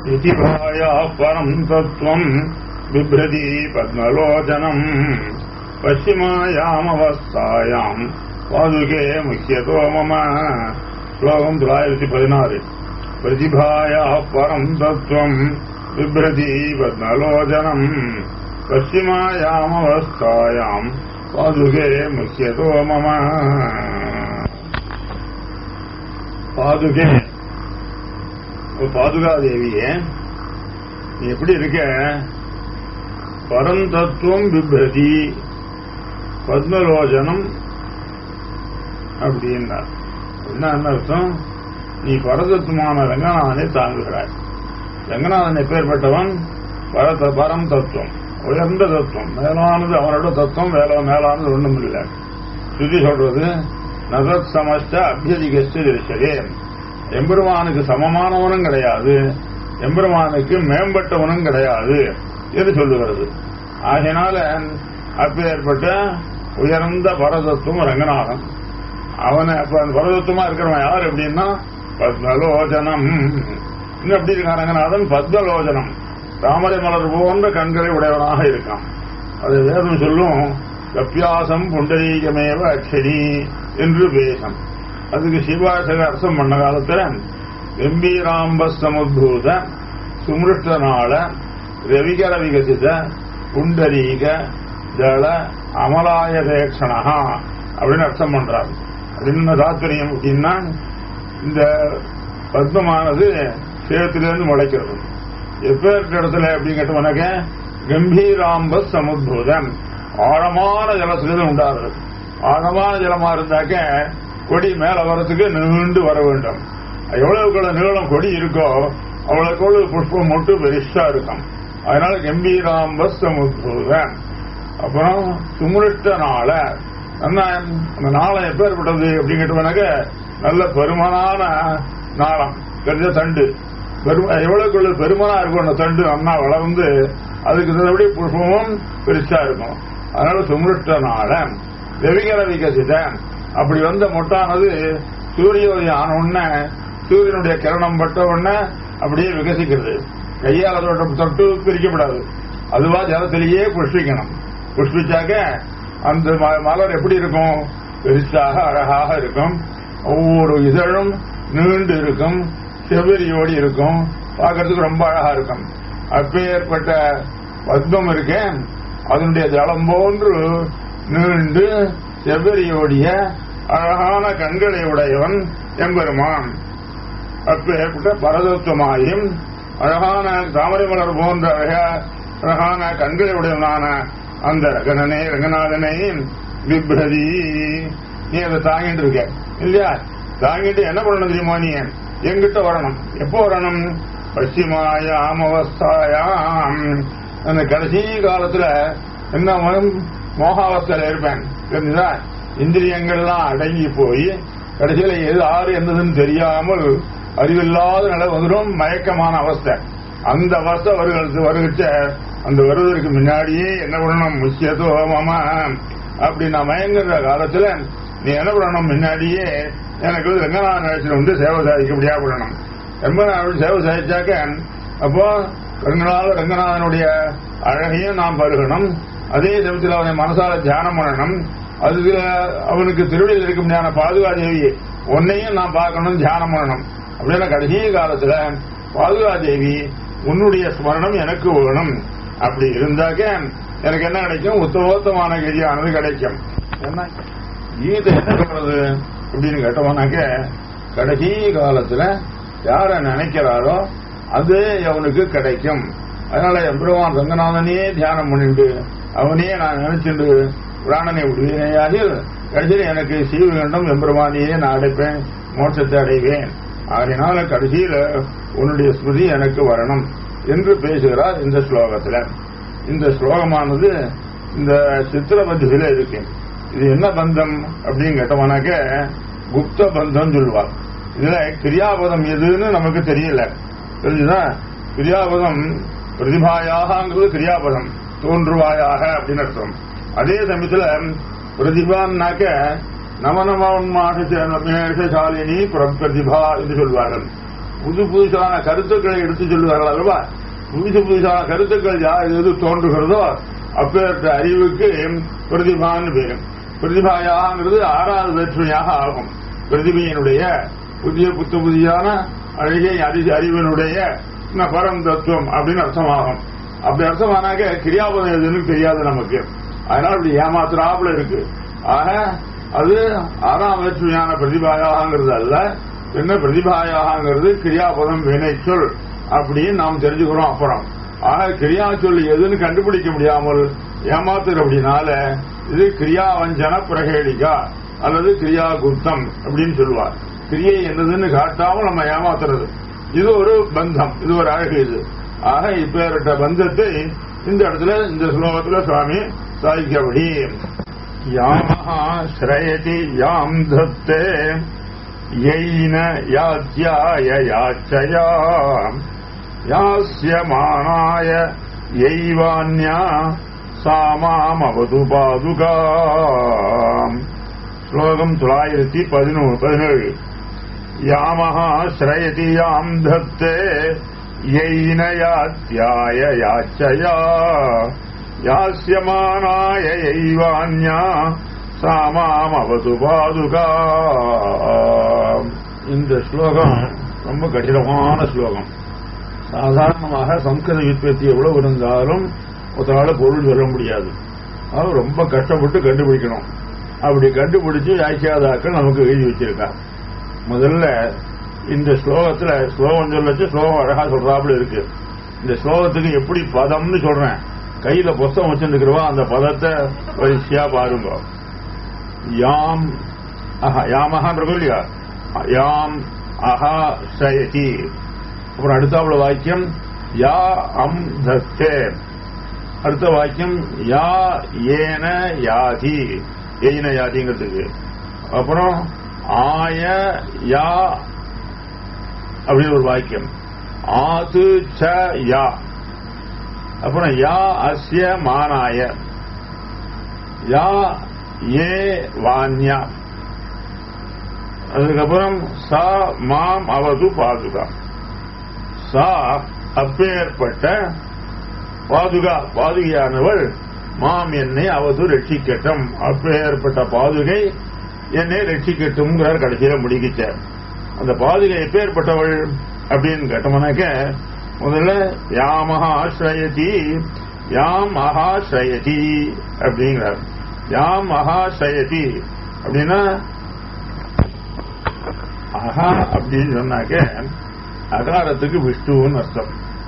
इतिभायाः परम् तत्त्वम् बिभ्रति पद्मलोचनम् पश्चिमायामवस्थायाम् पादुके मुह्यतो मम श्लोकम् தொள்ளாயிரத்தி பதினாறு प्रतिभायाः परम् तत्त्वम् बिभ्रति पद्मलोचनम् पश्चिमायामवस्थायाम् पादुके मुह्यतो मम பாதுகே பாதுகாதேவியே நீ எப்படி இருக்க பரந்தத்துவம் பிப்ரதி பத்மலோசனம் அப்படின்னார் என்ன அர்த்தம் நீ பரதத்துவமான ரங்கநாதனை தாங்குகிறாய் ரங்கநாதன் எப்பேற்பட்டவன் பரத பரம் தத்துவம் உயர்ந்த தத்துவம் மேலானது அவனோட தத்துவம் வேலை மேலானது ஒண்ணும் இல்லை சுதி சொல்றது நகத் சமஸ்த அபியதிகஸ்து திருச்சதே எம்பெருமானுக்கு சமமானவனும் கிடையாது எம்பெருமானுக்கு மேம்பட்டவனும் கிடையாது என்று சொல்லுகிறது ஆகையினால அப்பேற்பட்ட உயர்ந்த பரதத்துவம் ரங்கநாதன் அவனை அப்ப அந்த பரதத்துவமா இருக்கிறவன் யார் எப்படின்னா பத்மலோச்சனம் இன்னும் எப்படி இருக்கான் ரங்கநாதன் பத்மலோச்சனம் தாமரை மலர் போன்ற கண்களை உடையவனாக இருக்கான் அது வேதம் சொல்லும் கப்பியாசம் புண்டரீகமேவ அக்ஷரி என்று பேசம் அதுக்கு சிவாசக அர்த்தம் பண்ண காலத்துல கம்பீராம்ப சமுத்பூத சுமிருஷ்டனால ரவிகர விகசித புண்டரீக ஜல அமலாயதேக்ஷணா அப்படின்னு அர்த்தம் பண்றார் அப்படின்னு தாத்பரியம் அப்படின்னா இந்த பத்மமானது சேத்திலிருந்து முளைக்கிறது எப்பேற்ற இடத்துல அப்படின்னு கேட்டவனாக்க கம்பீராம்ப சமுத்பூதம் ஆழமான ஜலத்திலிருந்து உண்டாகிறது ஆழமான ஜலமா இருந்தாக்க கொடி மேல வரத்துக்கு நீண்டு வர வேண்டும் எவ்வளவுக்குள்ள நீளம் கொடி இருக்கோ அவ்வளவுக்குள்ள புஷ்பம் மட்டும் பெருசா இருக்கும் அதனால கம்பீராம்ப சமுத்பூதம் அப்புறம் சுமுருஷ்ட நாள அந்த நாளம் எப்பேற்பட்டது அப்படின்னு கேட்டவனாக்க நல்ல பெருமனான நாளம் பெரிய தண்டு எவ்வளவுக்குள்ள பெருமனா இருக்கும் அந்த தண்டு அண்ணா வளர்ந்து அதுக்கு தகுந்தபடி புஷ்பமும் பெருசா இருக்கும் அதனால சுமிருஷ்ட நாள ரவிகர விகசித அப்படி வந்த மொட்டானது சூரியோதயம் ஆன உடனே சூரியனுடைய கிரணம் பட்ட உடனே அப்படியே விகசிக்கிறது கையால் அதோட தொட்டு பிரிக்கப்படாது அதுவா ஜலத்திலேயே புஷ்பிக்கணும் புஷ்பிச்சாக்க அந்த மலர் எப்படி இருக்கும் பெருசாக அழகாக இருக்கும் ஒவ்வொரு இதழும் நீண்டு இருக்கும் செவ்வரியோடி இருக்கும் பார்க்கறதுக்கு ரொம்ப அழகா இருக்கும் அப்பேற்பட்ட பத்மம் இருக்கேன் அதனுடைய ஜலம் போன்று நீண்டு செவ்வரியோடிய அழகான கண்களை உடையவன் எம்பெருமான் அப்பேற்பட்ட பரதத்துவமாயும் அழகான தாமரை மலர் போன்ற அழகான கண்களை உடையவனான அந்த ரகணனே ரங்கநாதனை விப்ரதி நீ அதை தாங்கிட்டு இருக்க இல்லையா தாங்கிட்டு என்ன பண்ணணும் தெரியுமா நீ எங்கிட்ட வரணும் எப்போ வரணும் பশ্চিமாயாம் அவஸ்தாயாம் அந்த கடைசி காலத்துல என்ன மோகாவஸ்தையில இருப்பேன் தெரிஞ்சுதா இந்திரியங்கள்லாம் அடங்கி போய் கடைசியில எது ஆறு என்னதுன்னு தெரியாமல் அறிவில்லாத நிலை வந்துடும் மயக்கமான அவஸ்தை அந்த அவஸ்தை வருகிறது வருகிட்ட அந்த வருவதற்கு முன்னாடியே என்ன பண்ணணும் முக்கியத்தோ மாமா அப்படி நான் மயங்குற காலத்துல நீ என்ன பண்ணணும் முன்னாடியே எனக்கு வந்து ரங்கநாதன் அழைச்சிட்டு வந்து சேவை சாதிக்கப்படியா பண்ணணும் ரங்கநாதன் சேவை சாதிச்சாக்க அப்போ ரங்கநாத ரங்கநாதனுடைய அழகையும் நாம் பருகணும் அதே சமயத்தில் அவனை மனசால தியானம் பண்ணணும் அதுல அவனுக்கு திருவடியில் இருக்க முடியாத பாதுகாதேவி உன்னையும் நான் பார்க்கணும் தியானம் பண்ணணும் அப்படின்னா கடைசி காலத்துல பாதுகாதேவி உன்னுடைய ஸ்மரணம் எனக்கு வேணும் அப்படி இருந்தாக்க எனக்கு என்ன கிடைக்கும் உத்தமோத்தமான கதியானது கிடைக்கும் என்ன கீதை என்ன சொல்றது அப்படின்னு கேட்டோம்னாக்க கடைசி காலத்துல யார நினைக்கிறாரோ அது அவனுக்கு கிடைக்கும் அதனால எம்பெருமான் ரங்கநாதனே தியானம் பண்ணிட்டு அவனே நான் நினைச்சுட்டு பிராணனை விடுவேனையாகில் கடைசியில் எனக்கு சீவு வேண்டும் எம்பெருமானியே நான் அடைப்பேன் மோட்சத்தை அடைவேன் அதனால கடைசியில உன்னுடைய ஸ்மிருதி எனக்கு வரணும் என்று பேசுகிறார் இந்த ஸ்லோகத்துல இந்த ஸ்லோகமானது இந்த சித்திரபத்தியில இருக்கு இது என்ன பந்தம் அப்படின்னு கேட்டோம்னாக்க குப்த பந்தம் சொல்லுவார் இதுல கிரியாபதம் எதுன்னு நமக்கு தெரியல தெரிஞ்சுதா கிரியாபதம் பிரதிபாயாகங்கிறது கிரியாபதம் தோன்றுவாயாக அப்படின்னு அர்த்தம் அதே சமயத்துல பிரதிபான்னாக்க நமநமாஷாலினி பிரதிபா என்று சொல்வார்கள் புது புதுசான கருத்துக்களை எடுத்து சொல்லுவார்கள் அல்லவா புதுசு புதுசான கருத்துக்கள் யார் எது தோன்றுகிறதோ அப்பேற்ற அறிவுக்கு பிரதிபான்னு பேரு பிரதிபாயாங்கிறது ஆறாவது வேற்றுமையாக ஆகும் பிரதிபையினுடைய புதிய புத்த புதியான அழகிய அறி அறிவினுடைய பரம் தத்துவம் அப்படின்னு அர்த்தமாகும் அப்படி அர்த்தமானாக்க கிரியாபதம் எதுன்னு தெரியாது நமக்கு அதனால இப்படி ஏமாத்துறாப்புல இருக்கு ஆக அது ஆறாம் வேற்றுமையான பிரதிபாயாகங்கிறது அல்ல என்ன பிரதிபாயாகங்கிறது கிரியாபதம் வினைச்சொல் அப்படின்னு நாம் தெரிஞ்சுக்கிறோம் அப்புறம் ஆக கிரியா சொல் எதுன்னு கண்டுபிடிக்க முடியாமல் ஏமாத்துற அப்படின்னால இது கிரியாவஞ்சன பிரகேடிகா அல்லது கிரியா குப்தம் அப்படின்னு சொல்லுவார் கிரியை என்னதுன்னு காட்டாமல் நம்ம ஏமாத்துறது இது ஒரு பந்தம் இது ஒரு அழகு இது ஆக இப்பேற்பட்ட பந்தத்தை இந்த இடத்துல இந்த ஸ்லோகத்துல சுவாமி சாதிக்கபடி யாமஹா ஸ்ரயதி யாம் தத்தே யைன யாத்யாய யாச்சயா யாஸ்யமானாய யைவான்யா சாமாமவது பாதுகா ஸ்லோகம் தொள்ளாயிரத்தி பதினோரு பதினேழு யாமஹா ஸ்ரயதி யாம் தத்தே யைன யாத்யாய யாச்சயா யாஸ்யமானாய யைவான்யா சாமாமவது பாதுகா இந்த ஸ்லோகம் ரொம்ப கடினமான ஸ்லோகம் சாதாரணமாக சம்ஸ்கிருத விற்பத்தி எவ்வளவு இருந்தாலும் ஒருத்தரால பொருள் சொல்ல முடியாது அது ரொம்ப கஷ்டப்பட்டு கண்டுபிடிக்கணும் அப்படி கண்டுபிடிச்சு வியாக்கியாதாக்கள் நமக்கு எழுதி வச்சிருக்கா முதல்ல இந்த ஸ்லோகத்துல ஸ்லோகம் சொல்லச்சு ஸ்லோகம் அழகா சொல்றாப்புல இருக்கு இந்த ஸ்லோகத்துக்கு எப்படி பதம்னு சொல்றேன் கையில புஸ்தகம் வச்சிருக்கிறவா அந்த பதத்தை வரிசையா பாருங்க யாம் அஹா யாமஹான் இருக்கும் இல்லையா யாம் அஹா சயதி அப்புறம் அடுத்தாப்புல வாக்கியம் யா அம் தத்தே அடுத்த வாக்கியம் யா ஏன யாதி ஏன யாதிங்கிறதுக்கு அப்புறம் ஆய யா அப்படின்னு ஒரு வாக்கியம் ஆது ச யா அப்புறம் யா அஸ்ய மானாய யா ஏ வான்யா அதுக்கப்புறம் சா மாம் அவது பாதுகா சா அப்பேற்பட்ட பாதுகா பாதுகையானவள் மாம் என்னை அவது ரட்சிக்கட்டும் அப்பேற்பட்ட பாதுகை என்னை ரட்சிக்கட்டும்ங்கிறார் கடைசியில முடிக்கிச்சார் அந்த பாதுகை எப்பேற்பட்டவள் அப்படின்னு கேட்டோம்னாக்க முதல்ல யாமஹா ஆசிரயதி யாம் அஹாசிரயதி அப்படிங்கிறார் யாம் அஹாசிரயதி அப்படின்னா அகா அப்படின்னு சொன்னாக்க அகாரத்துக்கு விஷ்ணுன்னு அர்த்தம்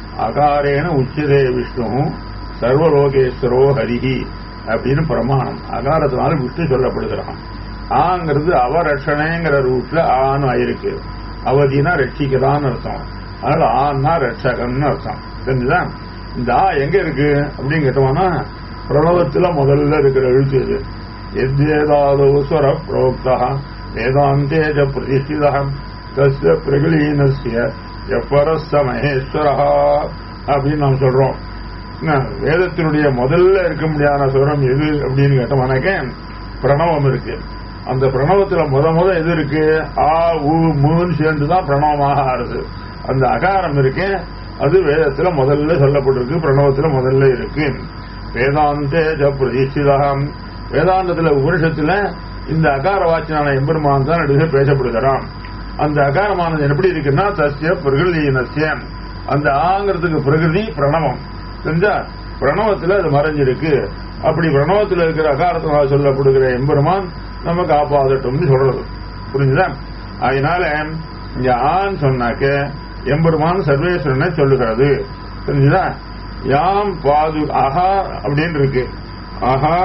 அகாரேன உச்சிதே விஷ்ணு சர்வலோகேஸ்வரோ ஹரிஹி அப்படின்னு பிரமாணம் அகாரத்தினால விஷ்ணு சொல்லப்படுகிறான் ஆங்கிறது அவரட்சணைங்கிற ரூட்ல ஆன்னு ஆயிருக்கு அவதினா ரட்சிக்கிறான்னு அர்த்தம் அதனால ஆன்னா ரட்சகன்னு அர்த்தம் தெரிஞ்சுதா இந்த ஆ எங்க இருக்கு அப்படின்னு கேட்டோம்னா பிரணவத்துல முதல்ல இருக்கிற எழுத்து இது எத்வேதாதோ ஸ்வர புரோக்தா வேதாந்தேஜ பிரதிஷ்டிதா தஸ்ய பிரகலீனஸ்ய எப்பரஸ்த மகேஸ்வரா அப்படின்னு நாம் சொல்றோம் என்ன, வேதத்தினுடைய முதல்ல இருக்க முடியாத சுரம் எது அப்படின்னு கேட்டோம்னாக்க பிரணவம் இருக்கு அந்த பிரணவத்துல முத முத எது இருக்கு ஆ உ மூன்னு சேர்ந்து தான் பிரணவமாக ஆறுது அந்த அகாரம் இருக்கு அது வேதத்துல முதல்ல சொல்லப்பட்டிருக்கு பிரணவத்துல முதல்ல இருக்கு வேதாந்தேஜ பிரதிஷ்டிதம் வேதாந்தத்துல உபனிஷத்துல இந்த அகார வாச்சனான எம்பெருமான் தான் நடுவே பேசப்படுகிறான் அந்த அகாரமானது எப்படி இருக்குன்னா தஸ்ய பிரகிருதியினஸ்ய அந்த ஆங்கிறதுக்கு பிரகிருதி பிரணவம் தெரிஞ்சா பிரணவத்துல அது மறைஞ்சிருக்கு அப்படி பிரணவத்துல இருக்கிற அகாரத்தினால் சொல்லப்படுகிற எம்பெருமான் நம்ம காப்பாதட்டும்னு சொல்றது புரிஞ்சுதா அதனால இங்க ஆண் சொன்னாக்க எம்பெருமான் சர்வேஸ்வரனை சொல்லுகிறது புரிஞ்சுதா யாம் பாது அஹா அப்படின்னு இருக்கு அஹா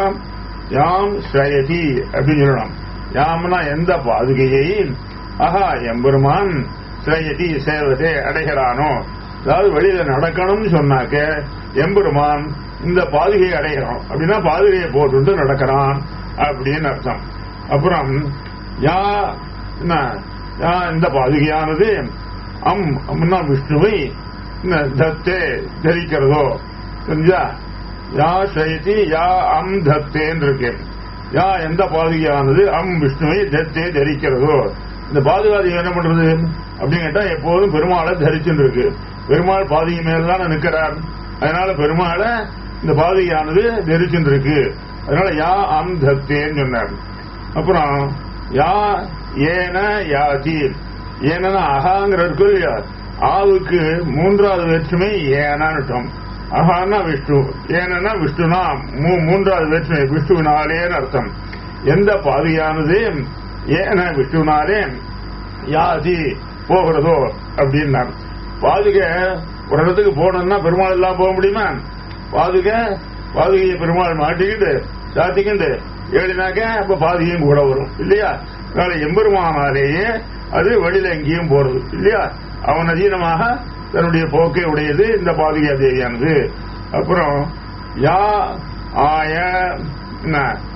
யாம் ஸ்ரயதி அப்படின்னு சொல்லணும் யாம்னா எந்த பாதுகையை அஹா எம்பெருமான் ஸ்ரயதி சேவதே அடைகிறானோ அதாவது வெளியில நடக்கணும்னு சொன்னாக்க எம்பெருமான் இந்த பாதுகையை அடைகிறான் அப்படின்னா பாதுகையை போட்டுட்டு நடக்கிறான் அப்படின்னு அர்த்தம் அப்புறம் யா என்ன யா இந்த பாதுகையானது அம் அம்னா விஷ்ணுவை என்ன, தத்தே தரிக்கிறதோ தெரிஞ்சா யா சைதி யா அம் தத்தேன்னு இருக்கு யா எந்த பாதுகையானது அம் விஷ்ணுவை தத்தே தரிக்கிறதோ இந்த பாதுகாதி என்ன பண்றது அப்படின்னு கேட்டா எப்போதும் பெருமாளை தரிச்சுட்டு இருக்கு பெருமாள் பாதிகை மேலதான் நிற்கிறார் அதனால பெருமாளை இந்த பாதிகையானது தரிச்சுட்டு இருக்கு அதனால யா அம் தத்தேன்னு சொன்னார் அப்புறம் யா ஏன யாதி ஏன்னா அகாங்கிற இருக்கு இல்லையா ஆவுக்கு மூன்றாவது வேற்றுமை ஏனான்னுட்டோம் அகான்னா விஷ்ணு ஏன்னா விஷ்ணுனா மூ- மூன்றாவது வேற்றுமை விஷ்ணுவினாலேன்னு அர்த்தம் எந்த பாதியானது ஏன விஷ்ணுனாலே யாதி போகிறதோ அப்படின்னா பாதுகை ஒரு இடத்துக்கு போகணும்னா பெருமாள் எல்லாம் போக முடியுமா பாதுகை பாதுகையை பெருமாள் மாட்டிக்கிட்டு சாத்திக்கிண்டு ஏழினாக்க அப்ப பாதுகையும் கூட வரும் இல்லையா அதனால எம்பெருமானாலேயே அது வெளியில எங்கேயும் போறது இல்லையா அவன் அதீனமாக தன்னுடைய போக்கை உடையது இந்த பாதுகா தேவியானது அப்புறம் யா ஆய என்ன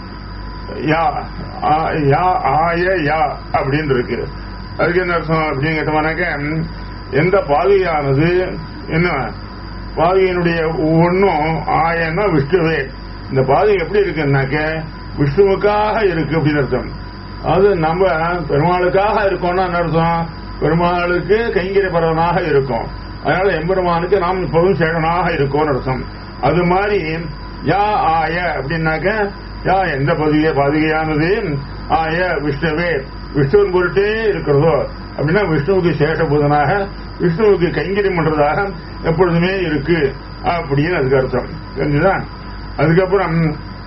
யா ஆ- யா ஆய யா அப்படின்னு இருக்கு அதுக்கு என்ன அர்த்தம் அப்படின்னு கேட்டோம்னாக்க எந்த பாதுகையானது என்ன பாதுகையினுடைய ஒன்றும் ஆயன்னா விஷ்ணுவே இந்த பாதுகை எப்படி இருக்குன்னாக்க விஷ்ணுவுக்காக இருக்கு அப்படின்னு அர்த்தம் அது நம்ம பெருமாளுக்காக இருக்கோம்னா என்ன அர்த்தம் பெருமாளுக்கு கைங்கரிய பரவனாக இருக்கும் அதனால எம்பெருமானுக்கு நாம் எப்போதும் சேடனாக இருக்கோம்னு அர்த்தம் அது மாதிரி யா ஆய அப்படின்னாக்க யா எந்த பதுகை பாதுகையானது ஆய விஷ்ணுவே விஷ்ணுவின் பொருட்டே இருக்கிறதோ அப்படின்னா விஷ்ணுவுக்கு சேஷபூதனாக விஷ்ணுவுக்கு கைங்கரியம் பண்றதாக எப்பொழுதுமே இருக்கு அப்படின்னு அதுக்கு அர்த்தம் தெரிஞ்சுதான் அதுக்கப்புறம்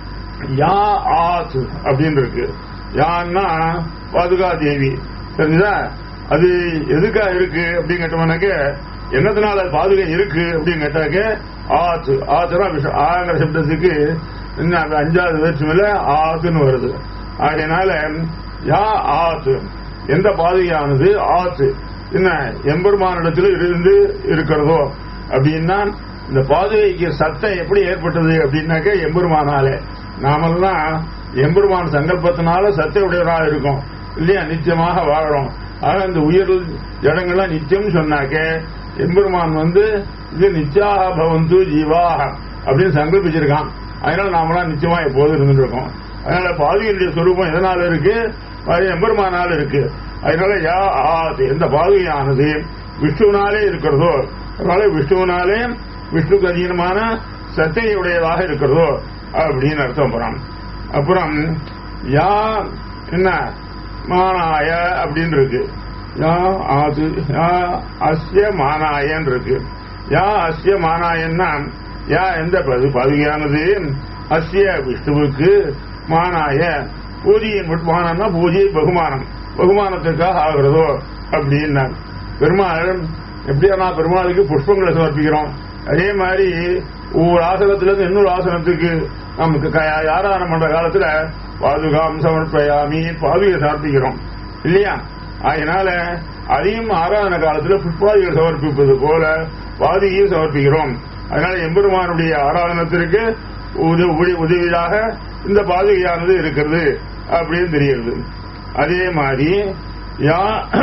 யா ஆத் அப்படின்னு இருக்கு யான்னா பாதுகா தேவி தெரிஞ்சுதா அது எதுக்கா இருக்கு அப்படின்னு கேட்டோம்னாக்க என்னத்தினால அது பாதுகை இருக்கு அப்படின்னு கேட்டாக்க ஆத்து ஆத்துனா விஷ ஆங்கிற சப்தத்துக்கு இன்னும் அந்த அஞ்சாவது வேற்றுமையில ஆத்துன்னு வருது ஆகையினால யா ஆத்து எந்த பாதுகையானது ஆத்து என்ன எம்பெருமானிடத்தில் இருந்து இருக்கிறதோ அப்படின்னா இந்த பாதுகைக்கு சத்தம் எப்படி ஏற்பட்டது அப்படின்னாக்க எம்பெருமானாலே நாமெல்லாம் எம்பெருமான் சங்கல்பத்தினால சத்தை உடையவராக இருக்கும் இல்லையா நித்தியமாக வாழறோம் ஆக இந்த உயிர் ஜடங்கள்லாம் நித்தியம் சொன்னாக்க எம்பெருமான் வந்து இது நித்யாக பவந்து ஜீவாக அப்படின்னு சங்கல்பிச்சிருக்கான் அதனால நாமெல்லாம் நிச்சயமா எப்போதும் இருந்துட்டு இருக்கோம் அதனால பாதுகையுடைய சொரூபம் எதனால இருக்கு அது எம்பெருமானால இருக்கு அதனால யா ஆது எந்த பாதுகையானது விஷ்ணுவினாலே இருக்கிறதோ அதனால விஷ்ணுவினாலே விஷ்ணுக்கு அதீனமான சத்தையுடையதாக இருக்கிறதோ அப்படின்னு அர்த்தம் போறான் அப்புறம் யா என்ன மானாய அப்படின்னு இருக்கு யா ஆது யா அஸ்ய மானாயன் இருக்கு யா அஸ்ய மானாயன்னா யா எந்த பது பதுகையானது அஸ்ய விஷ்ணுவுக்கு மானாய பூஜையின் விட்டு- மானம்னா பூஜை பகுமானம் பகுமானத்திற்காக ஆகிறதோ அப்படின்னா பெருமாள் எப்படியா பெருமாளுக்கு புஷ்பங்களை சமர்ப்பிக்கிறோம் அதே மாதிரி ஒவ்வொரு ஆசனத்திலிருந்து இன்னொரு ஆசனத்துக்கு நமக்கு க- ஆராதனை பண்ற காலத்துல பாதுகாம் சமர்ப்பயாமி பாதுகை சமர்ப்பிக்கிறோம் இல்லையா அதனால அதையும் ஆராதனை காலத்துல புஷ்பாதிகள் சமர்ப்பிப்பது போல பாதிகையும் சமர்ப்பிக்கிறோம் அதனால எம்பெருமானுடைய ஆராதனத்திற்கு உத- உதவி- உதவியாக இந்த பாதுகையானது இருக்கிறது அப்படின்னு தெரியுது அதே மாதிரி யா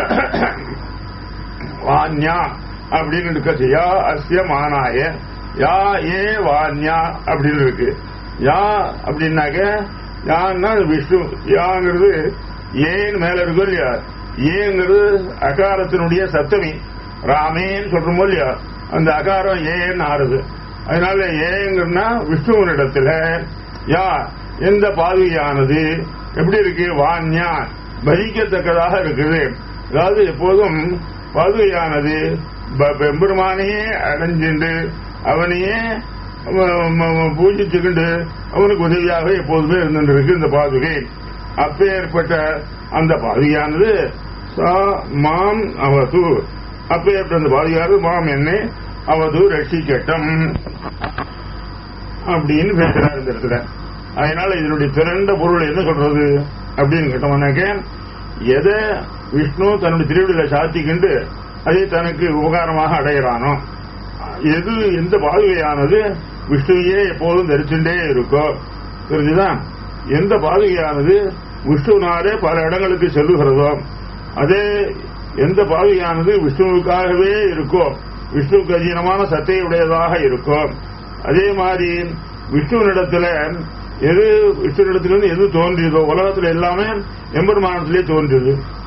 வான்யா அப்படின்னு இருக்கு யா அஸ்ய மானாய யா ஏ வான்யா அப்படின்னு இருக்கு யா அப்படின்னாக்க யான்னா அது விஷ்ணு யாங்கிறது ஏன்னு மேல இருக்கும் இல்லையா ஏங்கிறது அகாரத்தினுடைய சப்தமி ராமேன்னு சொல்றோமோ இல்லையா அந்த அகாரம் ஏன்னு ஆறுது அதனால ஏங்கிறனா விஷ்ணுவனிடத்துல யா எந்த பாதுகையானது எப்படி இருக்கு வான்யா பலிக்கத்தக்கதாக இருக்குது அதாவது எப்போதும் பாதுகையானது ப- பெருமானையே அடைஞ்சுண்டு அவனையே ம- ம- பூஜிச்சுக்கிண்டு அவனுக்கு உதவியாக எப்போதுமே இருந்துட்டு இருக்கு இந்த பாதுகை அப்பேற்பட்ட அந்த பாதுகையானது சா மாம் அவது அப்பேற்பட்ட அந்த பாதுகையானது மாம் என்னை அவது ரட்சிக்கட்டும் அப்படின்னு பேசுறாரு இந்த இடத்துல அதனால இதனுடைய திரண்ட பொருள் என்ன சொல்றது அப்படின்னு கேட்டோம்னாக்க எதை விஷ்ணு தன்னுடைய திருவிழில சாத்திக்கிண்டு அதை தனக்கு உபகாரமாக அடைகிறானோ எது எந்த பாதுகையானது விஷ்ணுவையே எப்போதும் தரிச்சுட்டே இருக்கோ தெரிஞ்சுதான் எந்த பாதுகையானது விஷ்ணுவினாலே பல இடங்களுக்கு செல்லுகிறதோ அதே எந்த பாதுகையானது விஷ்ணுவுக்காகவே இருக்கோ விஷ்ணுவுக்கு அதீனமான சத்தையுடையதாக இருக்கோ அதே மாதிரி விஷ்ணுவினிடத்துல எது விஷ்ணுவிடத்திலிருந்து எது தோன்றியதோ உலகத்துல எல்லாமே எம்பெருமானத்திலே தோன்றியது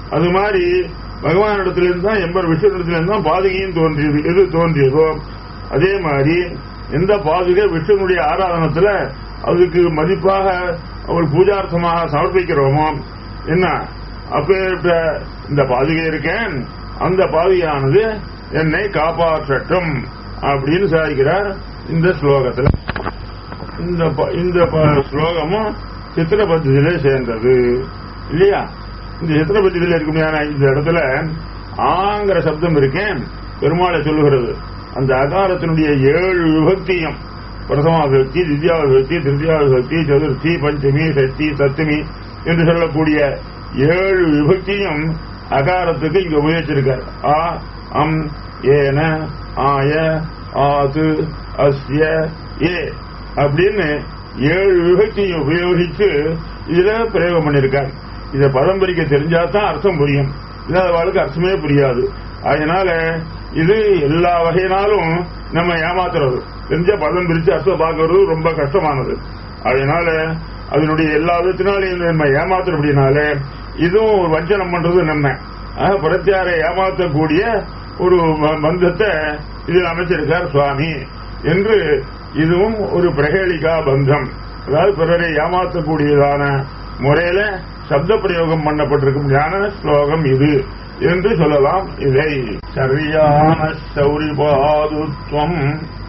அது மாதிரி பகவானிடத்திலிருந்து தான் எம்பர் விஷ்ணுடத்திலிருந்து தான் பாதுகையும் தோன்றியது எது தோன்றியதோ அதே மாதிரி எந்த பாதுகை விஷ்ணுனுடைய ஆராதனத்துல அதுக்கு மதிப்பாக அவள் பூஜார்த்தமாக சமர்ப்பிக்கிறோமோ என்ன அப்பேற்பட்ட இந்த பாதுகை இருக்கேன் அந்த பாதுகையானது என்னை காப்பாற்றட்டும் அப்படின்னு சாதிக்கிறார் இந்த ஸ்லோகத்துல இந்த ப- இந்த ப- ஸ்லோகமும் சித்திரபத்தியிலே சேர்ந்தது இல்லையா இந்த சித்திரபத்தியில இருக்குமையான இந்த இடத்துல ஆங்கிற சப்தம் இருக்கேன் பெருமாளை சொல்லுகிறது அந்த அகாரத்தினுடைய ஏழு விபக்தியும் பிரதமா விபக்தி தித்யா விபக்தி திருத்தியா விபக்தி சதுர்த்தி பஞ்சமி சஷ்டி சப்தமி என்று சொல்லக்கூடிய ஏழு விபக்தியும் அகாரத்துக்கு இங்க உபயோகிச்சிருக்கார் ஆ அம் ஏன ஆய ஆது அஸ்ய ஏ அப்படின்னு ஏழு விபக்தியை உபயோகித்து இதுல பிரயோகம் பண்ணிருக்கார் இத பதம் பிரிக்க தெரிஞ்சாதான் அர்த்தம் புரியும் இல்லாதவாளுக்கு அர்த்தமே புரியாது அதனால இது எல்லா வகையினாலும் நம்ம ஏமாத்துறது தெரிஞ்ச பதம் பிரிச்சு அர்த்தம் பார்க்கறது ரொம்ப கஷ்டமானது அதனால அதனுடைய எல்லா விதத்தினாலையும் நம்ம ஏமாத்துறபடினால இதுவும் ஒரு வஞ்சனம் பண்றது நம்ம ஆக, பிரத்யாரை ஏமாற்றக்கூடிய ஒரு ப- பந்தத்தை இதில் அமைச்சிருக்கார் சுவாமி என்று இதுவும் ஒரு பிரகேளிகா பந்தம் அதாவது பிறரை ஏமாற்றக்கூடியதான முறையில சப்த பிரயோகம் பண்ணப்பட்டிருக்கும் ஞான ஸ்லோகம் இது என்று சொல்லலாம் இதை சரியான சௌரிபாதுத்வம்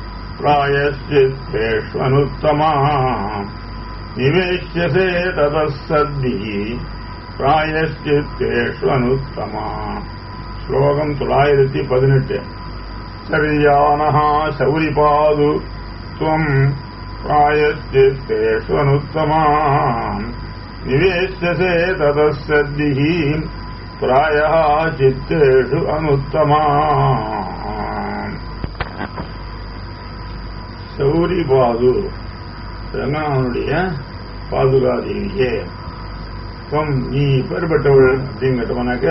பிராயஷ்சித்தேஷ்வனுத்தமா நிவேஷ்யசே ததசத்தி பிராயஷ்சித்தேஷ்வனுத்தமா ஸ்லோகம் தொள்ளாயிரத்தி பதினெட்டு சரியானஹா சௌரிபாது துவம் பிராயஷ்சித்தேஷ்வனுத்தமா நிவேஷ்யசே ததசத்திः பிராயः சித்தேஷு அனுத்தமா சௌரி பாது ரங்கநாதனுடைய பாதுகாதேவியே துவம் நீ பெறப்பட்டவள் அப்படின்னு கேட்டவனாக்க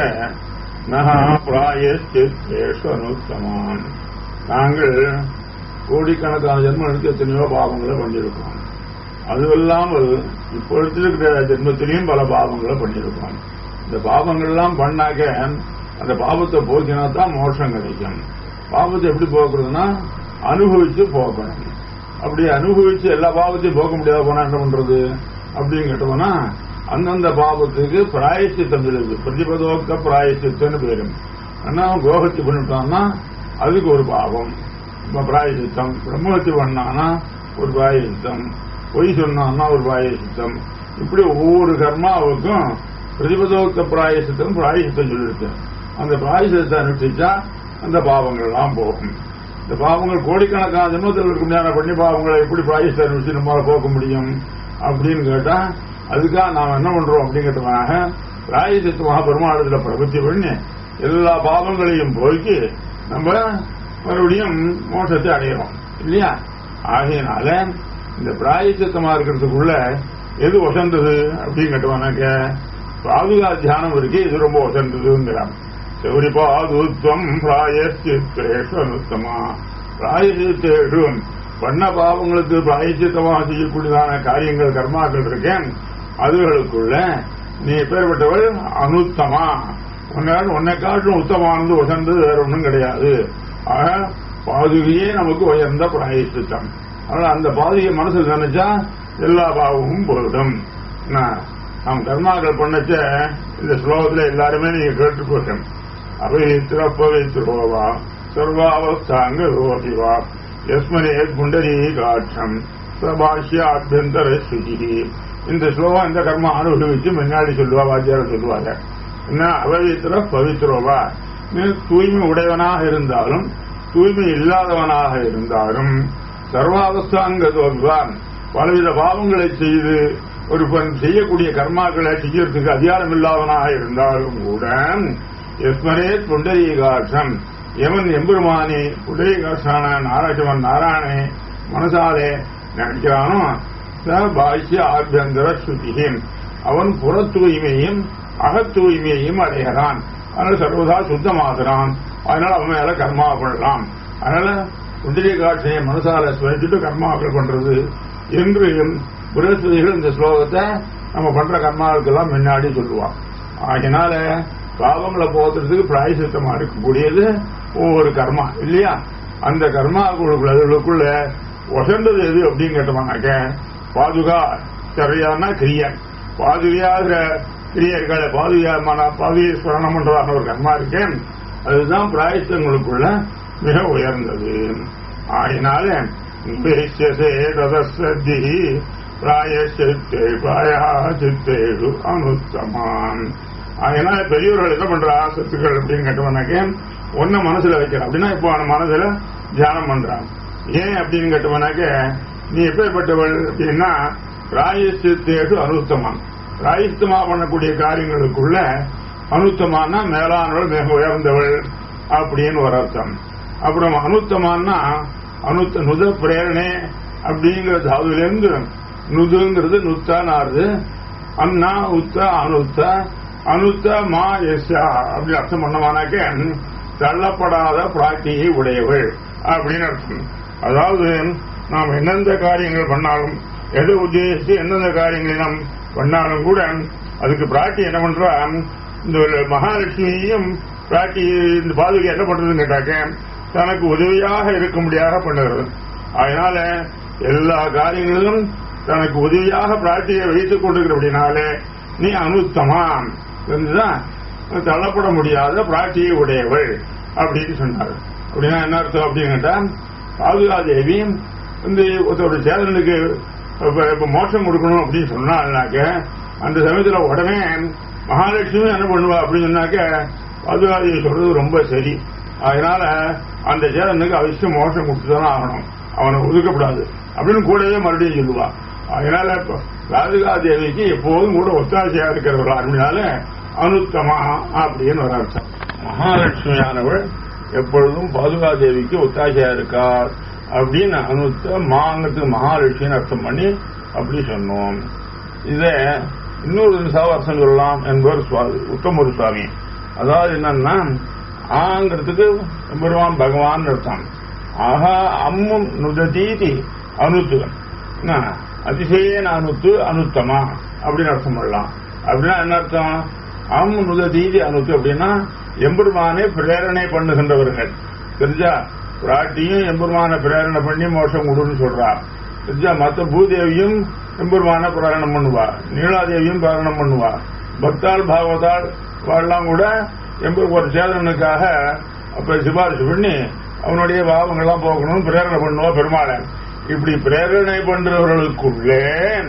நகா பிராயஷ்சித்தேஷு அனுத்தமான் நாங்கள் கோடிக்கணக்கான ஜென்மம் எடுத்து எத்தனையோ பாவங்களை பண்ணியிருக்கோம் அதுவல்லாமல் இப்பொழுது இருக்கிற ஜென்மத்திலையும் பல பாவங்களை பண்ணியிருக்கோம் இந்த பாவங்கள்லாம் பண்ணாக்க அந்த பாவத்தை போக்கினா தான் மோட்சம் கிடைக்கும் பாவத்தை எப்படி போக்குறதுன்னா அனுபவிச்சு போக்கணும் அப்படி அனுபவிச்சு எல்லா பாவத்தையும் போக்க முடியாத போனா என்ன பண்றது அப்படின்னு கேட்டோம்னா அந்தந்த பாவத்துக்கு பிராயசித்தம் இருக்கு பிரதிபதோக்க பிராயசித்தம்னு பேரு ஆனா கோகத்தி பண்ணிட்டான்னா அதுக்கு ஒரு பாவம் இப்ப பிராயசித்தம் பிரம்மஹத்தி பண்ணானா ஒரு பிராயசித்தம் பொய் சொன்னான்னா ஒரு பிராயசித்தம் இப்படி ஒவ்வொரு கர்மாவுக்கும் பிரதிபதோக்த பிராயசித்தம் பிராயசித்தம் சொல்லிருக்கு அந்த பிராயசித்தத்தை அனுஷ்டிச்சா அந்த பாவங்கள்லாம் போகும் இந்த பாவங்கள் கோடிக்கணக்கான ஜென்மத்தில் இருக்க முடியாத பண்ணி பாவங்களை எப்படி பிராயசித்தம் அனுஷ்டிச்சு நம்மளால போக்க முடியும் அப்படின்னு கேட்டா அதுக்காக நாம் என்ன பண்றோம் அப்படிங்கிறதுக்காக பிராயசித்தமாக பெருமாளத்தில் பிரபத்தி பண்ணி எல்லா பாவங்களையும் போக்கி நம்ம மறுபடியும் மோட்சத்தை அடையிறோம் இல்லையா ஆகையினால இந்த பிராயசித்தமா இருக்கிறதுக்குள்ள எது வசந்தது அப்படின்னு கேட்டவனாக்க பாதுகா தியானம் இருக்கு இது ரொம்ப வசந்ததுங்கிறான் செவரி பாதுத்வம் பிராயசித்தேஷு அனுத்தமா பிராயசித்தேஷு பண்ண பாவங்களுக்கு பிராயசித்தமாக செய்யக்கூடியதான காரியங்கள் கர்மாக்கள் இருக்கேன் அதுகளுக்குள்ள நீ பேர்பட்டவள் அனுத்தமா உன்னால் உன்னை காட்டும் உத்தமானது உசந்தது வேற ஒன்றும் கிடையாது ஆக பாதுகையே நமக்கு உயர்ந்த பிராயசித்தம் அதனால அந்த பாதுகை மனசுல நினைச்சா எல்லா பாவமும் போயிடும் என்ன, நாம் கர்மாக்கள் பண்ணச்ச இந்த ஸ்லோகத்துல எல்லாருமே நீங்க கேட்டுக்கோட்டும் அபவித்திர பவித்ரோவா சர்வாவஸ்தாங்க ரோகிவா யஸ்மனே புண்டரீ காட்சம் சபாஷ்யாபியந்தர சுஜி இந்த ஸ்லோகம் இந்த கர்மா அனுபவிச்சு முன்னாடி சொல்லுவா வாத்தியார் சொல்லுவாங்க என்ன அபவித்திர பவித்ரோவா நீ தூய்மை உடையவனாக இருந்தாலும் தூய்மை இல்லாதவனாக இருந்தாலும் சர்வாவஸ்தாங்கதோன்றான் பலவித பாவங்களை செய்து ஒரு பெண் செய்யக்கூடிய கர்மாக்களை செய்யறதுக்கு அதிகாரம் இல்லாதவனாக இருந்தாலும் கூட எஸ்மரே புண்டரீகாட்சம் எவன் எம்பெருமானே புண்டரீகாட்சான நாராயணன் நாராயணே மனசாலே நினைக்கிறானோ ச பாஷ்ய ஆபியந்தர சுத்தியும் அவன் புற தூய்மையும் அகத் தூய்மையையும் அடைகிறான் அதனால சர்வதா சுத்தமாகிறான் அதனால அவன் மேல கர்மா பண்ணலாம் அதனால புண்டரிய காட்சியை மனசால ஸ்மரிச்சுட்டு கர்மாக்கள் பண்றது என்று புரஸ்பதிகள் இந்த ஸ்லோகத்தை நம்ம பண்ற கர்மாவுக்கெல்லாம் முன்னாடி சொல்லுவான் ஆகினால பாவங்களை போகிறதுக்கு பிராயசித்தமா இருக்கக்கூடியது ஒவ்வொரு கர்மா இல்லையா அந்த கர்மாக்குள்ள வசந்தது எது அப்படின்னு கேட்டோம்னாக்க பாதுகா சரியான கிரியன் பாதுகையாகிற கிரியர்களை பாதுகாமான பாதுகை ஸ்மரணம் பண்றதான ஒரு கர்மா இருக்கேன் அதுதான் பிராயசித்தங்களுக்குள்ள மிக உயர்ந்தது ஆயினால பேசியசே ரதசத்தி பிராயசித்தே பிராயா சித்தேடு அனுத்தமான் அதனால பெரியவர்கள் என்ன பண்றா சொத்துக்கள் அப்படின்னு கேட்டவனாக்க ஒன்ன மனசுல வைக்கிறான் அப்படின்னா இப்போ அவன் மனசுல தியானம் பண்றான் ஏன் அப்படின்னு கேட்டவனாக்க நீ எப்பேற்பட்டவள் அப்படின்னா பிராயசித்தேடு அனுத்தமான் பிராயசித்தமா பண்ணக்கூடிய காரியங்களுக்குள்ள அனுத்தமான மேலானவள் மிக உயர்ந்தவள் அப்படின்னு ஒரு அர்த்தம் அப்புறம் அனுத்தமானா அனுத்த நுத பிரேரணை அப்படிங்கிற தாதுலேருந்து நுதுங்கிறது நுத்தானாருது அண்ணா உத்த அனுத்த அனுத்த மா எஸ்யா அப்படி அர்த்தம் பண்ணமானாக்க தள்ளப்படாத பிராட்டியை உடையவள் அப்படின்னு அர்த்தம் அதாவது நாம் எந்தெந்த காரியங்கள் பண்ணாலும் எதை உத்தேசித்து எந்தெந்த காரியங்களை நாம் பண்ணாலும் கூட அதுக்கு பிராட்டி என்ன பண்றா இந்த மகாலட்சுமியையும் பிராட்டி இந்த பாதுகை என்ன பண்றதுன்னு கேட்டாக்க தனக்கு உதவியாக இருக்கும்படியாக பண்ணுகிறது அதனால எல்லா காரியங்களிலும் தனக்கு உதவியாக பிராட்டியை வைத்துக் கொண்டிருக்கிறபடினாலே நீ அனுத்தமா என்றுதான் தள்ளப்பட முடியாத பிராட்டியை உடையவள் அப்படின்னு சொன்னார் அப்படின்னா என்ன அர்த்தம் அப்படின்னு கேட்டா பாதுகாதேவி இந்த ஒருத்தருடைய சேதனுக்கு இப்ப மோட்சம் கொடுக்கணும் அப்படின்னு சொன்னாக்க அந்த சமயத்துல உடனே மகாலட்சுமி என்ன பண்ணுவா அப்படின்னு சொன்னாக்க பாதுகாதேவி சொல்றது ரொம்ப சரி அதனால அந்த சேதனுக்கு அவசியம் மோட்சம் கொடுத்துதானே ஆகணும் அவனை ஒதுக்கப்படாது அப்படின்னு கூடவே மறுபடியும் சொல்லுவா அதனால ராதிகா தேவிக்கு எப்போதும் கூட ஒத்தாசையா இருக்கிறவர்கள் அதனால அனுத்தமா அப்படின்னு ஒரு அர்த்தம் மகாலட்சுமியானவள் எப்பொழுதும் பாதுகா தேவிக்கு ஒத்தாசையா இருக்கார் அப்படின்னு அனுத்த மாங்கிறதுக்கு மகாலட்சுமின்னு அர்த்தம் பண்ணி அப்படி சொன்னோம் இத இன்னொரு சாவாசம் சொல்லலாம் என்பவர் உத்தமரு சுவாமி அதாவது என்னன்னா ஆங்கிறதுக்கு பெருமான் பகவான் அர்த்தம் ஆஹா அம்மும் நுததீதி அனுத்து அதிசயேன அனுத்து அனுத்தமா அப்படின்னு அர்த்தம் பண்ணலாம் அப்படின்னா என்ன அர்த்தம் அம் நுததீதி அனுத்து அப்படின்னா எம்பெருமானை பிரேரணை பண்ணுகின்றவர்கள் தெரிஞ்சா பிராட்டியும் எம்பெருமான பிரேரணை பண்ணி மோஷம் கொடுன்னு சொல்றா தெரிஞ்சா மற்ற பூதேவியும் எம்பெருமான பிரேரணம் பண்ணுவா நீலாதேவியும் பிரேரணம் பண்ணுவா பக்தாள் பாகவதாள் வாழலாம் கூட எம்பெரு ஒரு சேதனுக்காக அப்ப சிபாரிசு பண்ணி அவனுடைய பாவங்கள்லாம் போகணும்னு பிரேரணை பண்ணுவா பெருமாளை இப்படி பிரேரணை பண்றவர்களுக்குள்ளே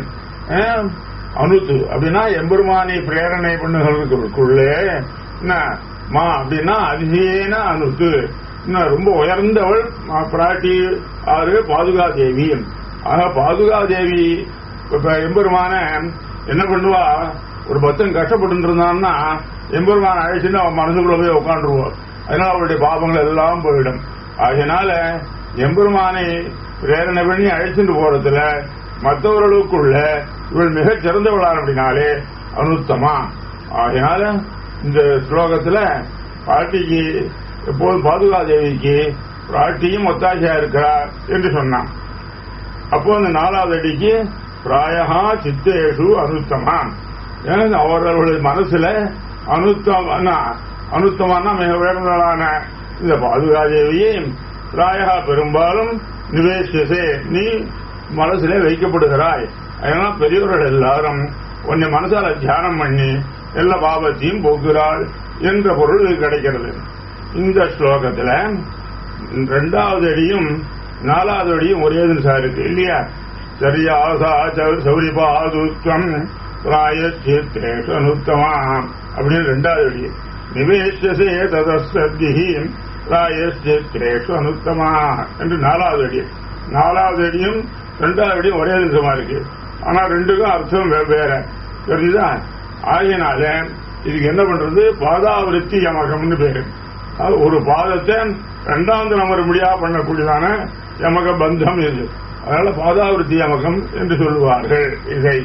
அனுத்து அப்படின்னா எம்பெருமானை பிரேரணை பண்ணுகிறவர்களுக்குள்ளே என்ன மா அப்படின்னா அதிசயன அனுத்து ரொம்ப உயர்ந்தவள் பிராட்டி ஆறு பாதுகா தேவி ஆக பாதுகா தேவி இப்ப எம்பெருமான என்ன பண்ணுவா ஒரு பக்தன் கஷ்டப்பட்டு இருந்தான்னா எம்பெருமான அழைச்சுன்னு அவன் மனசுக்குள்ள போய் உட்காந்துருவோம் அதனால அவருடைய பாவங்கள் எல்லாம் போயிடும் அதனால எம்பெருமானை பிரேரணை பண்ணி அழைச்சிட்டு போறதுல மற்றவர்களுக்குள்ள இவள் மிகச் சிறந்தவளார் அப்படின்னாலே அனுத்தமா ஆகையினால இந்த ஸ்லோகத்துல பாட்டிக்கு எப்போதும் பாதுகா தேவிக்கு பிராட்டியும் ஒத்தாசையா இருக்கிறார் என்று சொன்னான் அப்போ அந்த நாலாவது அடிக்கு பிராயகா சித்தேஷு அனுத்தமா அவர்களுடைய மனசுல அனுத்தம் அனுத்தமான மிக உயர்ந்தவளான இந்த பாதுகாதேவியை பிராயகா பெரும்பாலும் நிவேசே நீ மனசுல வைக்கப்படுகிறாய் அதனால பெரியவர்கள் எல்லாரும் உன்னை மனசால தியானம் பண்ணி எல்லா பாவத்தையும் போக்குகிறாள் என்ற பொருள் கிடைக்கிறது இந்த ஸ்லோகத்துல ரெண்டாவது அடியும் நாலாவது அடியும் ஒரே சார் இருக்கு இல்லையா சரியாசா சௌரிபாதுத்வம் பிராயச்சித்தேஷனுத்தமா அப்படின்னு ரெண்டாவது அடி நிவேசே ததஸ்தி பிராயச்சித்தேஷு அனுத்தமா என்று நாலாவது அடி நாலாவது அடியும் ரெண்டாவது அடியும் ஒரே நிமிஷமா இருக்கு ஆனா ரெண்டுக்கும் அர்த்தம் வெவ்வேறு தெரியுதா ஆகியனால இதுக்கு என்ன பண்றது பாதாவிருத்தி யமகம்னு பேரு ஒரு பாதத்தை ரெண்டாவது நம்பர் முடியா பண்ணக்கூடியதான யமக பந்தம் இது அதனால பாதாவிருத்தி யமகம் என்று சொல்லுவார்கள் இதை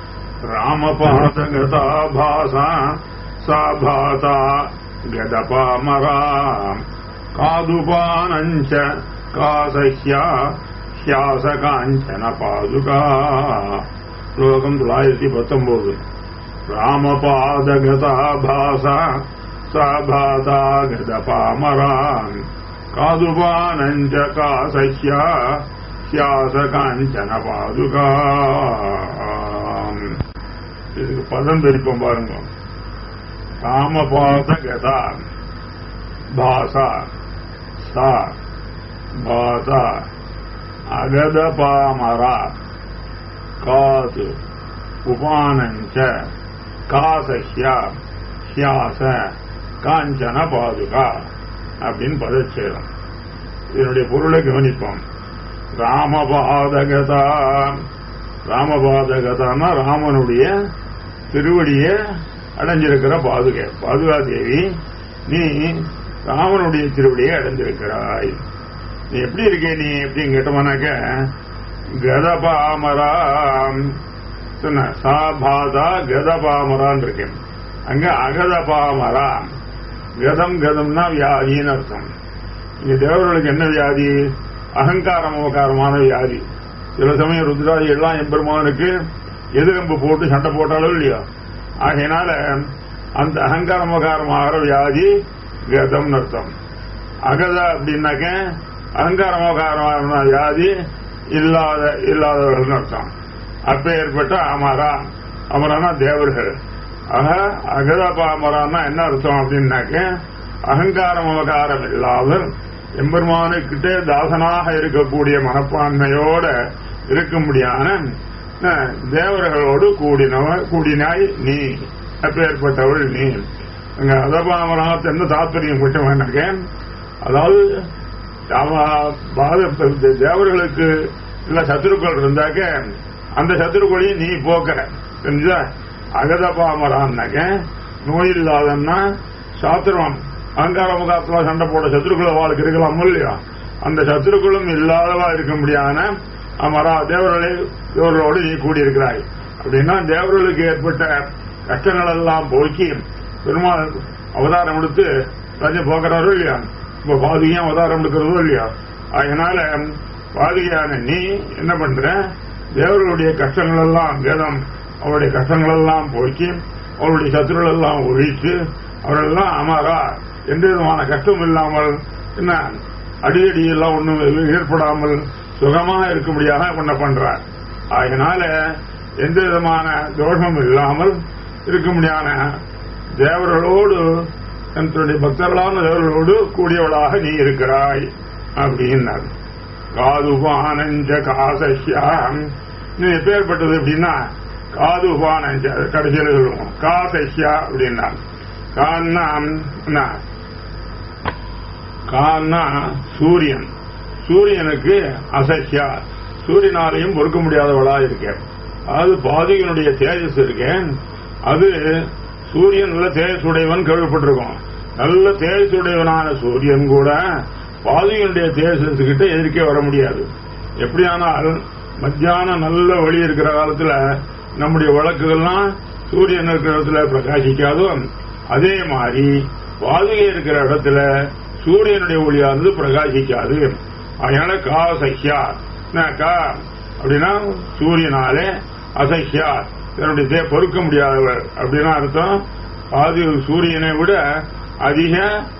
ராமபாதகதா பாசா சா பாசா கதபாமரா காதுபானஞ்ச காசஹ்யா ஹியாச காஞ்சன பாதுகா ஸ்லோகம் தொள்ளாயிரத்தி பத்தொன்பது ராமபாதகதா பாசா சாபாதாகத பாமரான் காதுபானஞ்ச காசஹ்யா சியாச காஞ்சன பாதுகா இதுக்கு பதம் பிரிப்போம் பாருங்க காமபாத கதா பாசா சா பாசா அகத பாமரா காது உபானஞ்ச காசஹ்யா ஹியாச காஞ்சன பாதுகா அப்படின்னு பதச்சேதம் இதனுடைய பொருளை கவனிப்போம் ராமபாதகதா ராமபாதகதான்னா ராமனுடைய திருவடியை அடைஞ்சிருக்கிற பாதுகை பாதுகா தேவி நீ ராமனுடைய திருவடியை அடைஞ்சிருக்கிறாய் நீ எப்படி இருக்கே நீ எப்படின்னு கேட்டோம்னாக்க கதபாமராம் சொன்ன சா பாதா கதபாமரான் இருக்கேன் அங்க அகதபாமரா கதம் கதம்னா வியாதின்னு அர்த்தம் இங்க தேவர்களுக்கு என்ன வியாதி அகங்காரம் உபகாரமான வியாதி சில சமயம் ருத்ராதி எல்லாம் எம்பெருமானுக்கு எதிரம்பு போட்டு சண்டை போட்டாலும் இல்லையா ஆகையினால அந்த அகங்காரம் உபகாரமாகிற வியாதி கதம்னு அர்த்தம் அகத அப்படின்னாக்க அகங்காரம் உபகாரமான வியாதி இல்லாத இல்லாதவர்கள் அர்த்தம் அப்ப ஏற்பட்ட அமரா அமரானா தேவர்கள் ஆக அகதபாமரான்னா என்ன அர்த்தம் அப்படின்னாக்க அகங்காரம் அவகாரம் இல்லாமல் எம்பெருமானுக்கிட்ட தாசனாக இருக்கக்கூடிய மனப்பான்மையோட இருக்கும்படியான தேவர்களோடு கூடினவ கூடினாய் நீ அப்பேற்பட்டவள் நீ அங்க அதபாமராத்து என்ன தாத்பரியம் கொட்ட வேண்டாங்க அதாவது தேவர்களுக்கு இல்ல சத்துருக்கள் இருந்தாக்க அந்த சத்துருக்களையும் நீ போக்குற தெரிஞ்சா அகதபாமரான்னாக்க நோய் இல்லாதன்னா சாத்திரம் அகங்கார முகாத்துல சண்டை போட சத்துருக்கள் வாழ்க்கை இருக்கலாம் இல்லையா அந்த சத்துருக்களும் இல்லாதவா இருக்க முடியாத அமரா தேவர்களை தேவர்களோடு நீ கூடியிருக்கிறாய் அப்படின்னா தேவர்களுக்கு ஏற்பட்ட கஷ்டங்கள் எல்லாம் போக்கி பெருமாள் அவதாரம் எடுத்து ராஜ்யம் போக்குறாரோ இல்லையா இப்ப பாதுகையும் அவதாரம் எடுக்கிறதோ இல்லையா அதனால பாதுகையான நீ என்ன பண்ற தேவர்களுடைய கஷ்டங்கள் எல்லாம் வேதம் அவருடைய கஷ்டங்கள் எல்லாம் போக்கி அவருடைய சத்துருகள் எல்லாம் ஒழித்து அவரெல்லாம் அமரா எந்த விதமான கஷ்டம் இல்லாமல் என்ன அடியடி எல்லாம் ஒன்றும் ஏற்படாமல் சுகமாக இருக்கும்படியாக கொண்ட பண்றார் அதனால எந்த விதமான தோஷமும் இல்லாமல் இருக்கும்படியான தேவர்களோடு தன்னுடைய பக்தர்களான தேவர்களோடு கூடியவளாக நீ இருக்கிறாய் அப்படின்னார் காதுபானஞ்ச காசஷ்யாம் நீ எப்பேற்பட்டது அப்படின்னா காதுபானஞ்ச கடைசியில் சொல்லுவோம் காசஷ்யா அப்படின்னா கான்னா கான்னா சூரியன் சூரியனுக்கு அசஷ்யா சூரியனாலையும் பொறுக்க முடியாதவளா இருக்கேன் அது பாதிகனுடைய தேஜஸ் இருக்கேன் அது சூரியன் நல்ல தேஜஸுடையவன் கேள்விப்பட்டிருக்கோம் நல்ல தேஜஸுடையவனான சூரியன் கூட பாதிகனுடைய தேஜஸ் கிட்ட எதிர்க்கே வர முடியாது எப்படியானால் மத்தியானம் நல்ல ஒளி இருக்கிற காலத்துல நம்முடைய வழக்குகள்லாம் சூரியன் இருக்கிற இடத்துல பிரகாசிக்காதோ அதே மாதிரி பாதுகை இருக்கிற இடத்துல சூரியனுடைய ஒளியானது பிரகாசிக்காது அதனால கா சஹ்யா கா அப்படின்னா சூரியனாலே அசஹ்யா தன்னுடைய பொறுக்க முடியாதவர் அப்படின்னா அர்த்தம் பாது சூரியனை விட அதிக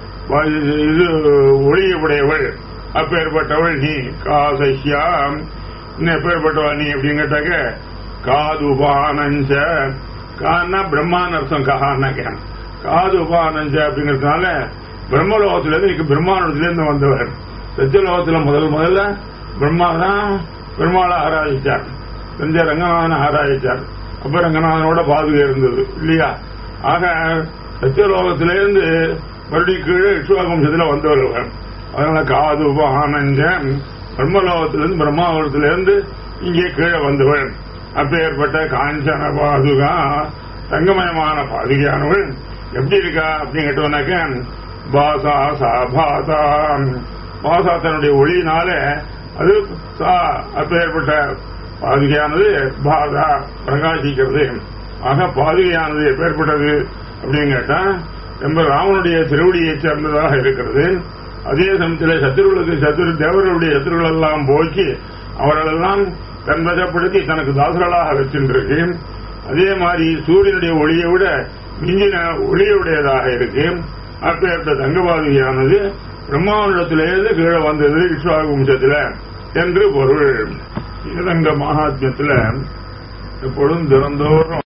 இது ஒளியுடையவள் அப்பேற்பட்டவள் நீ காசஹ்யா எப்பேற்பட்டவள் நீ அப்படின்னு கேட்டாக்க காது உபானஞ்ச கான்னா பிரம்மான் அர்த்தம் கஹான்னாக்க காது உபானஞ்ச அப்படிங்கிறதுனால பிரம்மலோகத்திலிருந்து இன்னைக்கு பிரம்மாண்டத்திலிருந்து வந்தவர் சத்தியலோகத்துல முதல் முதல்ல பிரம்மா தான் பெருமாளை ஆராதிச்சார் செஞ்ச ரங்கநாதனை ஆராதிச்சார் அப்ப ரங்கநாதனோட பாதுகை இருந்தது இல்லையா ஆக சத்தியலோகத்திலிருந்து மறுபடியும் கீழே விஸ்வாகம்சத்துல வந்தவர் அதனால காது உபானஞ்சம் பிரம்மலோகத்திலிருந்து பிரம்மாவரத்திலிருந்து இங்கே கீழே வந்தவள் அப்பேற்பட்ட காஞ்சன பாதுகா தங்கமயமான பாதுகையானவள் எப்படி இருக்கா அப்படின்னு கேட்டோம்னாக்க பாசா சா பாசா பாசா தன்னுடைய ஒளியினால அது சா அப்பேற்பட்ட பாதுகையானது பாதா பிரகாசிக்கிறது ஆக பாதுகையானது எப்பேற்பட்டது அப்படின்னு கேட்டா நம்ம ராமனுடைய திருவடியை சேர்ந்ததாக இருக்கிறது அதே சமயத்தில் சத்துருவுக்கு சத்துரு தேவர்களுடைய சத்துருகள் எல்லாம் போக்கி அவர்களெல்லாம் தன்வசப்படுத்தி தனக்கு தாசர்களாக வச்சிருக்கு அதே மாதிரி சூரியனுடைய ஒளியை விட மிஞ்சின ஒளியுடையதாக இருக்கு அப்பேற்பட்ட தங்கபாதுகையானது பிரம்மாவிடத்திலேயே கீழே வந்தது இஷ்வாகு வம்சத்துல என்று பொருள் ஸ்ரீரங்க மகாத்மியத்துல எப்பொழுதும் திறந்தோறும்